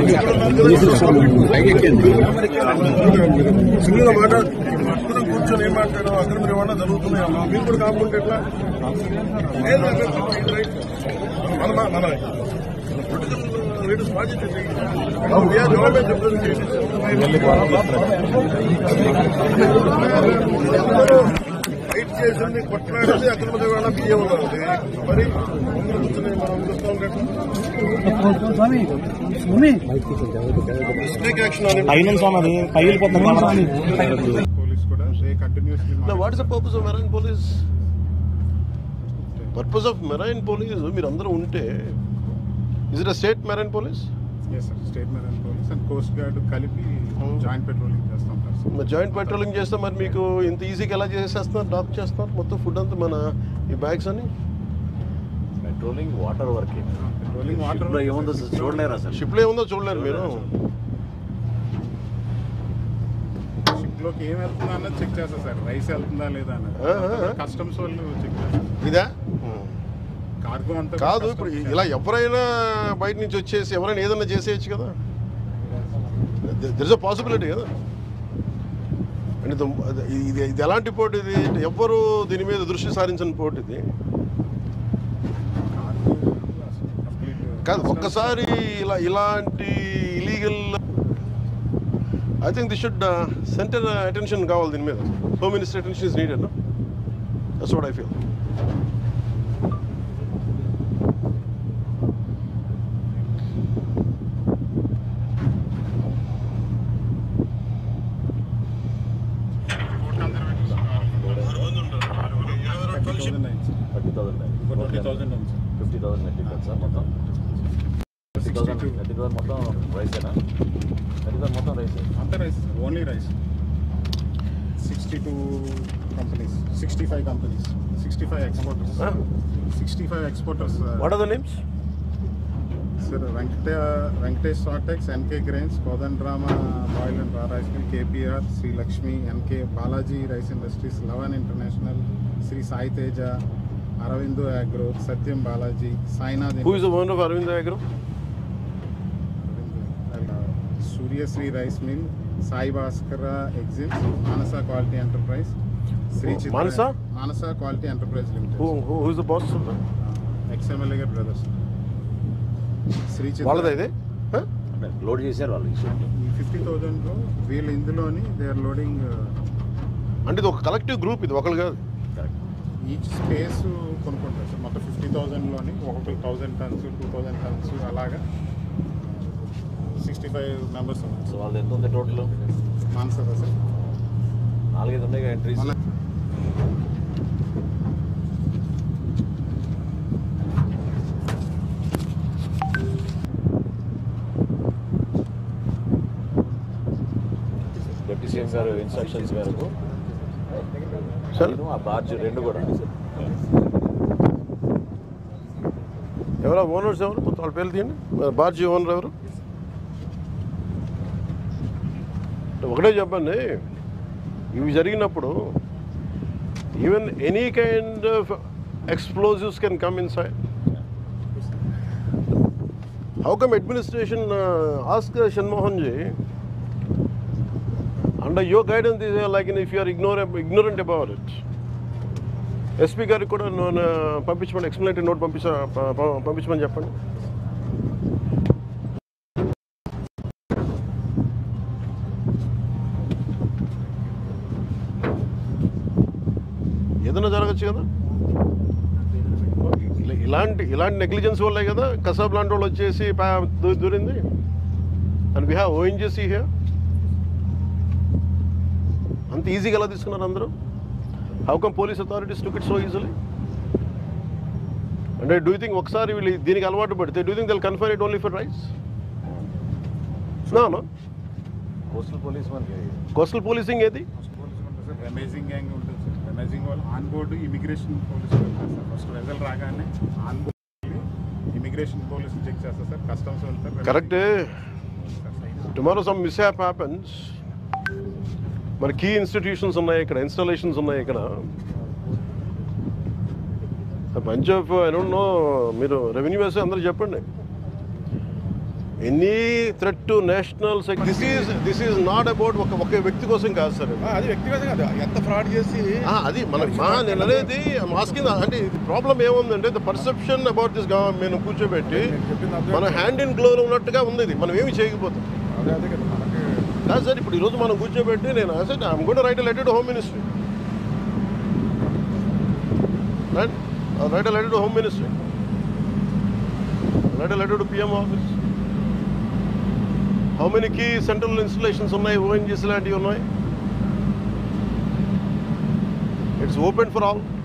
Single మాట అందరం కూర్చొని ఏం మాట్లాడడం అక్కడ మీరు ఏమన్నా జరుగుతున్నాయి అమ్మా మీరు కూడా కాకుండా ఎట్లా లేదు, లేదు, రైట్. మన మన మన పొలిటికల్ లీడర్స్ బాధ్యత ఇది. We are government representatives. అందరూ ఫైట్ చేసింది కొట్లాడింది అక్రమ రవాణా బియ్యం ఉన్నది మరి ముందు కూర్చొని మనం చూస్తూ ఉండేట్టు స్నేక్ యాక్షన్ అని పైన స్వామి అది పగిలిపోతుంది police కూడా they continuously Now, what is the purpose of marine police? Purpose of marine police మీరు అందరూ ఉంటే is it state marine police yes sir state marine police and coast guard కలిపి జాయింట్ పెట్రోలింగ్ చేస్తాం సార్ మరి joint patrolling చేస్తే మరి మీకు ఇంత ఈజీగా ఎలా చేసేస్తున్నారు డ్రాప్ చేస్తున్నారు మొత్తం ఫుడ్ అంతా మన ఈ బ్యాగ్స్ అని patrolling water working patrolling water లో ఏముందో అసలు చూడలేరా సార్ షిప్లో ఏముందో చూడలేరు మీరు షిప్ లోకి ఏం వెళ్తుందా అన్నది చెక్ చేస్తారు సార్ రైస్ వెళ్తుందా లేదా ఆ, ఆ, ఆ. అన్నది కస్టమ్స్ వాళ్ళు చెక్ చేస్తారు ఇదా కార్గో అంతా కాదు ఇప్పుడు ఇలా ఎవరైనా బయట నుంచి వచ్చేసి ఎవరైనా ఏదైనా చేసేయచ్చు కదా దిర్ ఇస్ అ పాసిబిలిటీ కదా అంటే ఇది- ఇది ఇది ఎలాంటి పోటీ ఇది ఎవ్వరు దీని మీద దృష్టి సారించిన పోటీ ఇది కాదు ఒక్కసారి ఇలా ఇలాంటి illegal I think the should centre attention కావాలి దీని మీద home minister attention is needed that's what I feel thirty thousand twenty thousand ఉంది sir fifty thousand metric ton sir మొత్తం థర్టీ థౌసండ్ థర్టీ థౌసండ్ మొత్తం రైసేనా థర్టీ థౌసండ్ మొత్తం rice అంతా rice only rice sixty two companies sixty five companies sixty five exporters sixty five exporters what are the names sir Venkata Venkatesh సాటెక్స్ NK grains Kodandrama boil and raw rice mill KPR Shri Lakshmi N K Balaji rice industries లవన్ international Shri Sai Teja Aurobindo agro Satyam Balaji Sainath who is the owner of Aravind agro Suryasri rice mill Sai Bhaskara exit Manasa quality enterprise Shri Chitra- Manasa? Manasa quality enterprise who limited who is the boss ex MLA గారి brothers Shri Chitra- వాళ్ళదా ఇది అంటే load చేశారు వాళ్ళు ఈ ship ఈ fifty థౌజండ్లో వీళ్ళు ఇందులోని దే ఆర్ లోడింగ్ అంటే ఇది ఒక కలెక్టివ్ గ్రూప్ ఇది ఒకరు కాదు కరెక్ట్ ఈచ్ స్పేస్ కొనుక్కుంటారు సార్ మొత్తం ఫిఫ్టీ థౌజండ్లోని ఒక్కొక్కరు thousand tons two thousand tons అలాగా సిక్స్టీ ఫైవ్ మెంబర్స్ ఉన్నారు సో వాళ్ళది ఎంత ఉంది టోటల్ మానస సార్ నాలుగైదు ఉన్నాయి ఎంట్రీస్ మన- డిప్యూటీ సీఎం గారు ఇన్స్ట్రక్షన్స్ మేరకు సార్ నేను ఆ బార్జ్ రెండు కూడా ఎవరా ఓనర్స్ ఎవరు మొత్తం వాళ్ళ పేర్లు తీయండి మరి బార్జీ ఓనర్ ఎవరు ఒకటే చెప్పండి ఇవి జరిగినప్పుడు even any kind of explosives can come inside how come administration ask Shanmohan ji under your guidance is like if you are ignore ignorant about it SP గారికి కూడా నేను పంపించమని ఎక్స్ప్లెనేటరీ నోట్ పంపించ ప- ప- పంపించమని చెప్పండి ఏదైనా జరగచ్చు కదా ఇలా- ఇలాంటి ఇలాంటి నెగ్లిజెన్స్ వల్లే కదా కసాబ్ లాంటి వాళ్ళు వచ్చేసి పా- దూ- దూరింది and we have ONGC here అంత ఈజీగా ఎలా తీసుకున్నారు అందరూ how come police authorities took it so easily అంటే డూ థింక్ ఒకసారి వీళ్ళు దీనికి అలవాటు పడితే do think they'll confine it only for rice no coastal police మనకి కోస్టల్ పోలీసింగ్ ఏది అమేజింగ్ గ్యాంగ్ ఉంటుంది సార్ అమేజింగ్ వాళ్ళు ఆన్ బోర్డు ఇమిగ్రేషన్ పోలీసు వెళ్తారు సార్ ఫస్ట్ వెజల్ రాగానే ఆన్ బోర్డు ఇమిగ్రేషన్ పోలీసులు చెక్ చేస్తారు సార్ కస్టమ్స్ వెళ్తారు correct tomorrow some mishap happens మరి కీ ఇన్స్టిట్యూషన్స్ ఉన్నాయి ఇక్కడ ఇన్స్టాలేషన్స్ ఉన్నాయి ఇక్కడ bunch of I don't know మీరు రెవెన్యూ వేస్తే అందరూ చెప్పండి any threat to national this is this is not about ఒక ఒక వ్యక్తి కోసం కాదు సార్ ఆ, అది వ్యక్తిగతంగా కాదు. ఎంత ఫ్రాడ్ చేసి ఆ, అది మన మా నేను అనేది మాస్కింగ్ అంటే ప్రాబ్లం ఏముందంటే ద పర్సెప్షన్ అబౌట్ దిస్ మేము కూర్చోబెట్టి నేను చెప్పింది అర్థం మన హ్యాండ్ ఇన్ గ్లోలో ఉన్నట్టుగా ఉంది ఇది మనం ఏమి చేయకపోతాం అదే అదే కదా మనకి కాదు సార్ ఇప్పుడు ఈరోజు మనం కూర్చోబెట్టి నేను సార్ ఐమ్ కూడా right letter to home ministry right right letter to home ministry right letter to PM office how many key central installations ఉన్నాయి ఓఎన్జీస్ లాంటివి ఉన్నాయి ఇట్స్ ఓపెన్ ఫర్ ఆల్